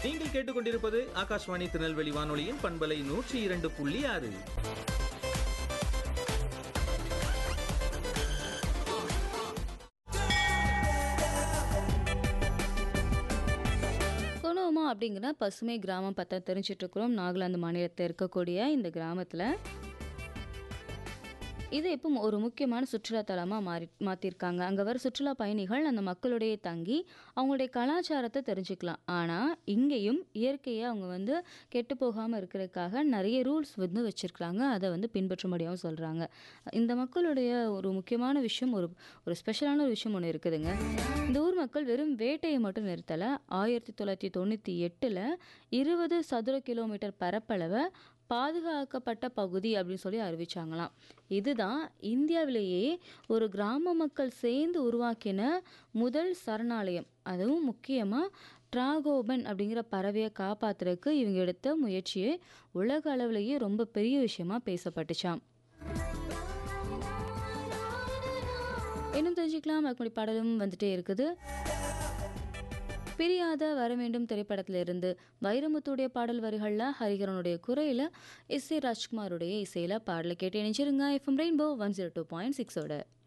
நீங்கள் கேட்டுக்கொண்டிருப்பது ஆகாஷ்வாணி திருநெல்வேலி வானொலியின் பண்பலை நூற்றி இரண்டு புள்ளி ஆறு கொனோமா அப்படிங்கிற பசுமை கிராமம் பற்றி தெரிஞ்சிட்டு இருக்கிறோம் நாகாலாந்து மாநிலத்தில் இருக்கக்கூடிய இந்த கிராமத்தில் இது இப்போ ஒரு முக்கியமான சுற்றுலா தலமாக மாறி மாற்றிருக்காங்க அங்கே வர சுற்றுலா பயணிகள் அந்த மக்களுடைய தங்கி அவங்களுடைய கலாச்சாரத்தை தெரிஞ்சுக்கலாம் ஆனால் இங்கேயும் இயற்கையை அவங்க வந்து கெட்டு போகாமல் இருக்கிறதுக்காக நிறைய ரூல்ஸ் வந்து வச்சுருக்காங்க அதை வந்து பின்பற்றும்படியாகவும் சொல்கிறாங்க இந்த மக்களுடைய ஒரு முக்கியமான விஷயம் ஒரு ஒரு ஸ்பெஷலான ஒரு விஷயம் ஒன்று இருக்குதுங்க இந்த ஊர் மக்கள் வெறும் வேட்டையை மட்டும் நிறுத்தலை ஆயிரத்தி தொள்ளாயிரத்தி தொண்ணூற்றி எட்டில் இருபது சதுர கிலோமீட்டர் பரப்பளவை பாதுகாக்கப்பட்ட பகுதி அப்படின்னு சொல்லி அறிவிச்சாங்களாம் இதுதான் இந்தியாவிலேயே ஒரு கிராம மக்கள் சேர்ந்து உருவாக்கின முதல் சரணாலயம் அதுவும் முக்கியமாக ட்ராகோபன் அப்படிங்கிற பறவையை காப்பாத்துறதுக்கு இவங்க எடுத்த முயற்சியே உலக அளவிலேயே ரொம்ப பெரிய விஷயமா பேசப்பட்டுச்சாம் இன்னும் தெரிஞ்சுக்கலாம் அதுக்கு பாடலும் வந்துட்டே இருக்குது பிரியாத வர வேண்டும் திரைப்படத்துல இருந்து வைரமுத்துடைய பாடல் வரிகளில் ஹரிகரனுடைய குறையில எஸ் ஏ ராஜ்குமாருடைய இசையில பாடலை கேட்டு இணைச்சிருங்க FM rainbow one zero two point சிக்ஸோட